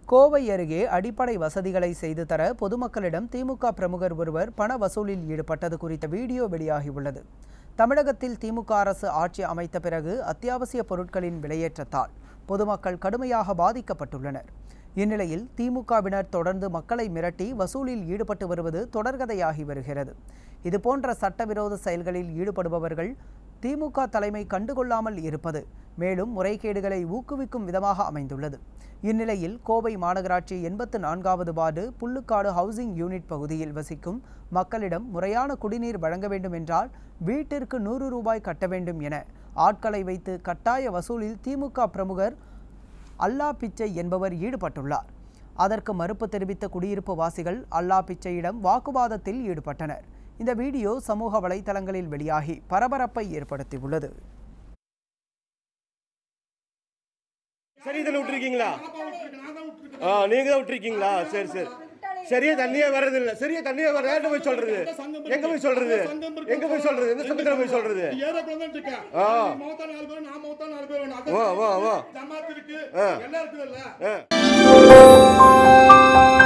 கோவை அருகே அடிப்படை வசதிகளை செய்து தர பொதுமக்களிடம் திமுக பிரமுகர் ஒருவர் பண வசூலில் ஈடுபட்டது குறித்த வீடியோ வெளியாகியுள்ளது தமிழகத்தில் திமுக அரசு ஆட்சி அமைத்த பிறகு அத்தியாவசிய பொருட்களின் விலையேற்றத்தால் பொதுமக்கள் கடுமையாக பாதிக்கப்பட்டுள்ளனர் இந்நிலையில் திமுகவினர் தொடர்ந்து மக்களை மிரட்டி வசூலில் ஈடுபட்டு வருவது தொடர்கதையாகி வருகிறது இதுபோன்ற சட்டவிரோத செயல்களில் ஈடுபடுபவர்கள் திமுக தலைமை கண்டுகொள்ளாமல் இருப்பது மேலும் முறைகேடுகளை ஊக்குவிக்கும் விதமாக அமைந்துள்ளது இந்நிலையில் கோவை மாநகராட்சி எண்பத்து நான்காவது வார்டு புல்லுக்காடு ஹவுசிங் யூனிட் பகுதியில் வசிக்கும் மக்களிடம் முறையான குடிநீர் வழங்க வேண்டும் என்றால் வீட்டிற்கு நூறு ரூபாய் கட்ட வேண்டும் என ஆட்களை வைத்து கட்டாய வசூலில் திமுக பிரமுகர் அல்லா பிச்சை என்பவர் ஈடுபட்டுள்ளார் அதற்கு மறுப்பு தெரிவித்த குடியிருப்பு வாசிகள் அல்லா பிச்சையிடம் வாக்குவாதத்தில் ஈடுபட்டனர் இந்த வீடியோ சமூக வலைதளங்களில் வெளியாகி பரபரப்பை ஏற்படுத்தியுள்ளது சரி இதில் விட்டுருக்கீங்களா ஆ நீங்கள் தான் விட்டுருக்கீங்களா சரி சரி சரியா தண்ணியே வர்றது இல்லை சரியா தண்ணியே வர யார்கிட்ட போய் சொல்றது எங்க போய் சொல்றது எங்க போய் சொல்றது எந்த சங்கத்தில் போய் சொல்றது ஏரோப்ளேன் தான் இருக்கேன். ஆ. நீ மௌத்தா நாலு பேர், நான் மௌத்தா நாலு பேர் வேணும். அதான் வா வா வா ஜமாத் இருக்கு ஆ. எல்லாம் இருக்குதுல்ல ஆ